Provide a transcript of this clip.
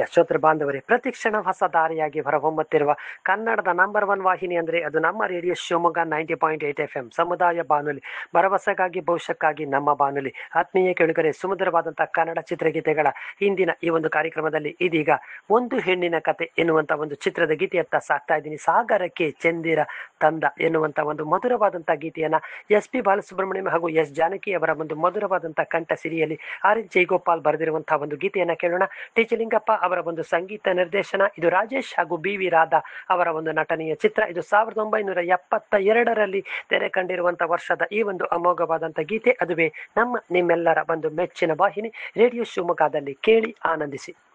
ಶ್ರೋತೃ ಬಾಂಧವರೇ ಪ್ರತಿಕ್ಷಣ ಹೊಸ ದಾರಿಯಾಗಿ ಹೊರಹೊಮ್ಮುತ್ತಿರುವ ಕನ್ನಡದ ನಂಬರ್ ಒನ್ ವಾಹಿನಿ ಅಂದರೆ ಅದು ನಮ್ಮ radio Shivamogga ninety point eight F M ಸಮುದಾಯ ಬಾನುಲಿ ಭರವಸೆಗಾಗಿ ಭವಿಷ್ಯಕ್ಕಾಗಿ ನಮ್ಮ ಬಾನುಲಿ ಆತ್ಮೀಯ ಕೆಳುಗರೆ ಸುಮಧುರವಾದಂತಹ ಕನ್ನಡ ಚಿತ್ರಗೀತೆಗಳ ಇಂದಿನ ಈ ಒಂದು ಕಾರ್ಯಕ್ರಮದಲ್ಲಿ ಇದೀಗ ಒಂದು ಹೆಣ್ಣಿನ ಕತೆ ಎನ್ನುವಂತ ಒಂದು ಚಿತ್ರದ ಗೀತೆಯತ್ತ ಸಾಕ್ತಾ ಇದ್ದೀನಿ ಸಾಗರಕ್ಕೆ ಚಂದಿರ ತಂದ ಎನ್ನುವಂತ ಒಂದು ಮಧುರವಾದಂತಹ ಗೀತೆಯನ್ನ ಎಸ್ ಪಿ ಬಾಲಸುಬ್ರಹ್ಮಣ್ಯಂ ಹಾಗೂ ಎಸ್ ಜಾನಕಿ ಅವರ ಒಂದು ಮಧುರವಾದಂತಹ ಕಂಠ ಸಿರಿಯಲ್ಲಿ ಆರ್ ಎನ್ ಜೈಗೋಪಾಲ್ ಬರೆದಿರುವಂತಹ ಒಂದು ಗೀತೆಯನ್ನ ಕೇಳೋಣ ಟಿ ಜಿ ಲಿಂಗಪ್ಪ ಅವರ ಒಂದು ಸಂಗೀತ ನಿರ್ದೇಶನ ಇದು ರಾಜೇಶ್ ಹಾಗೂ ಬಿ ವಿ ರಾಧಾ ಅವರ ಒಂದು ನಟನೆಯ ಚಿತ್ರ ಇದು ಸಾವಿರದ ಒಂಬೈನೂರ ಎಪ್ಪತ್ತ ಎರಡರಲ್ಲಿ ತೆರೆ ಕಂಡಿರುವಂತಹ ವರ್ಷದ ಈ ಒಂದು ಅಮೋಘವಾದಂತಹ ಗೀತೆ ಅದುವೇ ನಮ್ಮ ನಿಮ್ಮೆಲ್ಲರ ಒಂದು ಮೆಚ್ಚಿನ ವಾಹಿನಿ ರೇಡಿಯೋ ಶಿವಮೊಗ್ಗದಲ್ಲಿ ಕೇಳಿ ಆನಂದಿಸಿ